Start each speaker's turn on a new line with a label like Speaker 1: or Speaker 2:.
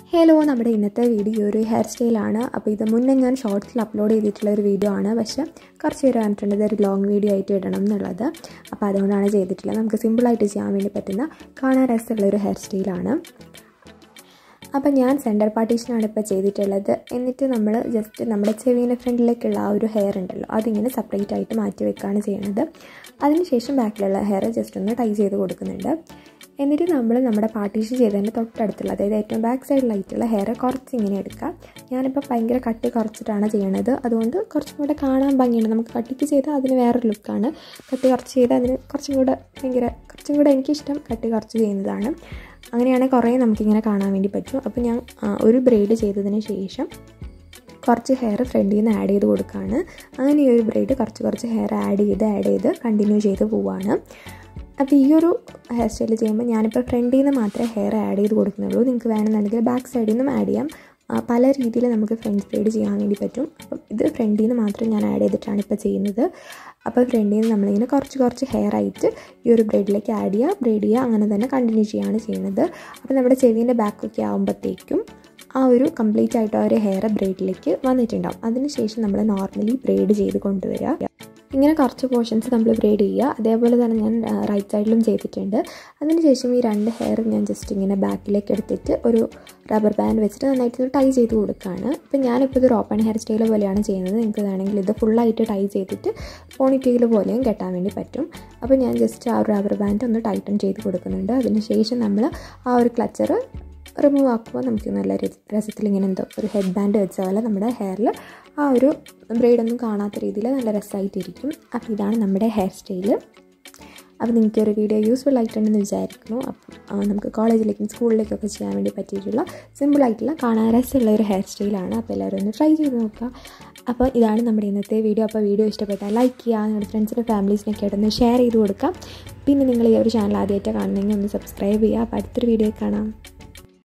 Speaker 1: hello നമ്മുടെ ഇന്നത്തെ video ഒരു ഹെയർ സ്റ്റൈലാണ് അപ്പോൾ ഇത് മുന്നേ ഞാൻ ഷോർട്സിൽ അപ്ലോഡ് ചെയ്തിട്ടുള്ള ഒരു വീഡിയോ ആണ് പക്ഷേ കുറച്ച് പേര് പറഞ്ഞിട്ടുണ്ട് ഇതൊരു ലോങ് വീഡിയോ ആയിട്ട് ഇടണം എന്നുള്ളത് അപ്പോൾ അതുകൊണ്ടാണ് ചെയ്തിട്ടുള്ളത് നമുക്ക് സിമ്പിളായിട്ട് ചെയ്യാൻ വേണ്ടി പറ്റുന്ന കാണാൻ രസമുള്ള ഒരു ഹെയർ സ്റ്റൈലാണ് അപ്പം ഞാൻ സെൻറ്റർ പാർട്ടീഷനാണ് ഇപ്പോൾ ചെയ്തിട്ടുള്ളത് എന്നിട്ട് നമ്മൾ ജസ്റ്റ് നമ്മുടെ ചെവിൻ്റെ ഫ്രണ്ടിലേക്കുള്ള ആ ഒരു ഹെയർ ഉണ്ടല്ലോ അതിങ്ങനെ സെപ്പറേറ്റ് ആയിട്ട് മാറ്റി വെക്കുകയാണ് ചെയ്യുന്നത് അതിനുശേഷം ബാക്കിലുള്ള ഹെയർ ജസ്റ്റ് ഒന്ന് ടൈ ചെയ്ത് കൊടുക്കുന്നുണ്ട് എന്നിട്ട് നമ്മൾ നമ്മുടെ പാർട്ടീഷൻ ചെയ്തതിൻ്റെ തൊട്ടടുത്തുള്ള അതായത് ഏറ്റവും ബാക്ക് സൈഡിലായിട്ടുള്ള ഹെയർ കുറച്ച് ഇങ്ങനെ എടുക്കുക ഞാനിപ്പോൾ ഭയങ്കര കട്ടി കുറച്ചിട്ടാണ് ചെയ്യണത് അതുകൊണ്ട് കുറച്ചും കൂടെ കാണാൻ ഭംഗിയുണ്ട് നമുക്ക് കട്ടിക്ക് ചെയ്താൽ അതിന് വേറൊരു ലുക്കാണ് കട്ടി കുറച്ച് ചെയ്താൽ അതിന് കുറച്ചും കൂടെ ഭയങ്കര കുറച്ചും കൂടെ എനിക്കിഷ്ടം കട്ടി കുറച്ച് ചെയ്യുന്നതാണ് അങ്ങനെയാണെങ്കിൽ കുറേ നമുക്കിങ്ങനെ കാണാൻ വേണ്ടി പറ്റും അപ്പോൾ ഞാൻ ഒരു ബ്രെയ്ഡ് ചെയ്തതിന് ശേഷം കുറച്ച് ഹെയർ ഫ്രണ്ടിൽ നിന്ന് ആഡ് ചെയ്ത് കൊടുക്കുകയാണ് അങ്ങനെ ഈ ഒരു ബ്രെയ്ഡ് കുറച്ച് കുറച്ച് ഹെയർ ആഡ് ചെയ്ത് ആഡ് ചെയ്ത് കണ്ടിന്യൂ ചെയ്ത് പോവുകയാണ് അപ്പോൾ ഈ ഒരു ഹെയർ സ്റ്റൈൽ ചെയ്യുമ്പോൾ ഞാനിപ്പോൾ ഫ്രണ്ടിൽ നിന്ന് മാത്രമേ ഹെയർ ആഡ് ചെയ്ത് കൊടുക്കുന്നുള്ളൂ നിങ്ങൾക്ക് വേണമെന്നുണ്ടെങ്കിൽ ബാക്ക് സൈഡിൽ നിന്നും ആഡ് ചെയ്യാം പല രീതിയിൽ നമുക്ക് ഫ്രണ്ട് ബ്രെയ്ഡ് ചെയ്യാൻ വേണ്ടി പറ്റും അപ്പം ഇത് ഫ്രണ്ടിൽ നിന്ന് മാത്രം ഞാൻ ആഡ് ചെയ്തിട്ടാണ് ഇപ്പോൾ ചെയ്യുന്നത് അപ്പോൾ ഫ്രണ്ടിൽ നിന്ന് നമ്മളിങ്ങനെ കുറച്ച് കുറച്ച് ഹെയർ ആയിട്ട് ഈ ഒരു ബ്രെയ്ഡിലേക്ക് ആഡ് ചെയ്യുക ബ്രെയ്ഡ് ചെയ്യുക അങ്ങനെ തന്നെ കണ്ടിന്യൂ ചെയ്യുകയാണ് ചെയ്യുന്നത് അപ്പോൾ നമ്മുടെ ചെവീൻ്റെ ബാക്കൊക്കെ ആകുമ്പോഴത്തേക്കും ആ ഒരു കംപ്ലീറ്റ് ആയിട്ട് ആ ഒരു ഹെയർ ബ്രെയ്ഡിലേക്ക് വന്നിട്ടുണ്ടാവും അതിനുശേഷം നമ്മൾ നോർമലി ബ്രെയ്ഡ് ചെയ്ത് കൊണ്ടുവരിക ഇങ്ങനെ കുറച്ച് പോർഷൻസ് നമ്മൾ ബ്രെയ്ഡ് ചെയ്യുക അതേപോലെ തന്നെ ഞാൻ റൈറ്റ് സൈഡിലും ചെയ്തിട്ടുണ്ട് അതിനുശേഷം ഈ രണ്ട് ഹെയർ ഞാൻ ജസ്റ്റ് ഇങ്ങനെ ബാക്കിലേക്ക് എടുത്തിട്ട് ഒരു റബ്ബർ ബാൻഡ് വെച്ചിട്ട് നന്നായിട്ട് ടൈ ചെയ്ത് കൊടുക്കുകയാണ് ഇപ്പം ഞാനിപ്പോൾ ഇതൊരു ഓപ്പൺ ഹെയർ സ്റ്റൈൽ പോലെയാണ് ചെയ്യുന്നത് നിങ്ങൾക്ക് വേണമെങ്കിൽ ഇത് ഫുള്ളായിട്ട് ടൈ ചെയ്തിട്ട് പോണിറ്റെയിൽ പോലെയും കെട്ടാൻ വേണ്ടി പറ്റും അപ്പോൾ ഞാൻ ജസ്റ്റ് ആ ഒരു റബ്ബർ ബാൻഡ് ഒന്ന് ടൈറ്റൺ ചെയ്ത് കൊടുക്കുന്നുണ്ട് അതിനുശേഷം നമ്മൾ ആ ഒരു ക്ലച്ചർ റിമൂവ് ആക്കുമ്പോൾ നമുക്ക് നല്ല രസത്തിൽ ഇങ്ങനെ എന്തോ ഒരു ഹെഡ് ബാൻഡ് വെച്ച പോലെ നമ്മുടെ ഹെയറിൽ ആ ഒരു ബ്രെയ്ഡൊന്നും കാണാത്ത രീതിയിൽ നല്ല രസമായിട്ടിരിക്കും അപ്പോൾ ഇതാണ് നമ്മുടെ ഹെയർ സ്റ്റൈല് അപ്പോൾ നിങ്ങൾക്ക് ഒരു വീഡിയോ യൂസ്ഫുൾ ആയിട്ടുണ്ടെന്ന് വിചാരിക്കുന്നു അപ്പം നമുക്ക് കോളേജിലേക്കും സ്കൂളിലേക്കൊക്കെ ചെയ്യാൻ വേണ്ടി പറ്റിയിട്ടുള്ള സിമ്പിളായിട്ടുള്ള കാണാൻ രസമുള്ള ഒരു ഹെയർ സ്റ്റൈലാണ് അപ്പോൾ എല്ലാവരും ഒന്ന് ട്രൈ ചെയ്ത് നോക്കുക അപ്പോൾ ഇതാണ് നമ്മുടെ ഇന്നത്തെ വീഡിയോ അപ്പോൾ വീഡിയോ ഇഷ്ടപ്പെട്ടാൽ ലൈക്ക് ചെയ്യുക നിങ്ങളുടെ ഫ്രണ്ട്സിനും ഫാമിലീസിനൊക്കെ ആയിട്ടൊന്ന് ഷെയർ ചെയ്ത് കൊടുക്കാം പിന്നെ നിങ്ങൾ ഈ ഒരു ചാനൽ ആദ്യമായിട്ട് കാണുന്നെങ്കിൽ ഒന്ന് സബ്സ്ക്രൈബ് ചെയ്യുക അപ്പോൾ അടുത്തൊരു വീഡിയോ കാണാം